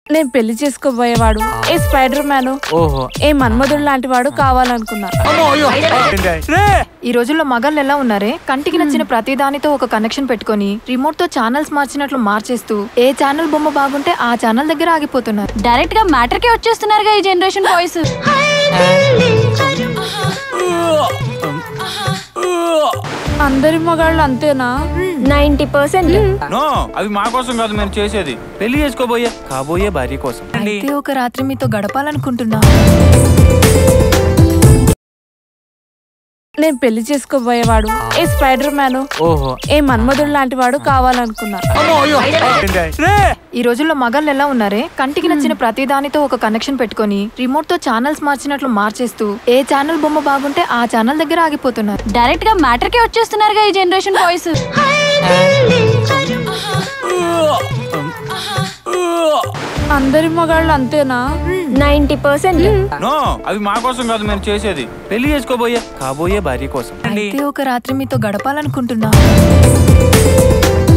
నేను పెళ్లి చేసుకోబోయేవాడు ఏ spider man ఓహో ఏ మన్మధుడు లాంటి వాడు కావాలనుకున్నా ఈ రోజుల్లో మగాళ్ళు ఎలా ఉన్నారే కంటికి నచ్చిన ప్రతి దానితో ఒక కనెక్షన్ పెట్టుకొని రిమోట్ తో ఛానల్స్ మార్చినట్లు మార్చేస్తూ ఏ ఛానల్ బొమ్మ బాగుంటే ఆ ఛానల్ దగ్గర ఆగిపోతున్నారు డైరెక్ట్ గా మ్యాటర్ కే వచ్చేస్తున్నారుగా ఈ జనరేషన్ బాయ్స్ అందరి మగాళ్ళు అంతేనా నైన్టీ పర్సెంట్ నో అవి మా కోసం కాదు మేము చేసేది పెళ్లి చేసుకోబోయే కాబోయే భార్య కోసం అయితే ఒక రాత్రి మీతో గడపాలనుకుంటున్నా నేను పెళ్లి చేసుకోబోయేవాడు ఏ స్పైడర్ మ్యాన్ ఓహో ఏ మన్మధుడు లాంటి వాడు కావాలనుకున్నా ఈ రోజుల్లో మగాళ్ళు ఎలా ఉన్నారే కంటికి నచ్చిన ప్రతి దానితో ఒక కనెక్షన్ పెట్టుకొని రిమోట్ తో ఛానల్స్ మార్చినట్లు మార్చేస్తూ ఏ ఛానల్ బొమ్మ బాగుంటే ఆ ఛానల్ దగ్గర ఆగిపోతున్నారు డైరెక్ట్ గా మ్యాటర్ కే వచ్చేస్తున్నారుగా ఈ జనరేషన్ బాయ్స్ అందరి మగాళ్ళు అంతేనా నైన్టీ పర్సెంట్ నో అవి మా కోసం కాదు మేము చేసేది పెళ్లి చేసుకోబోయే కాబోయే భార్య కోసం అయితే ఒక రాత్రి మీతో గడపాలనుకుంటున్నా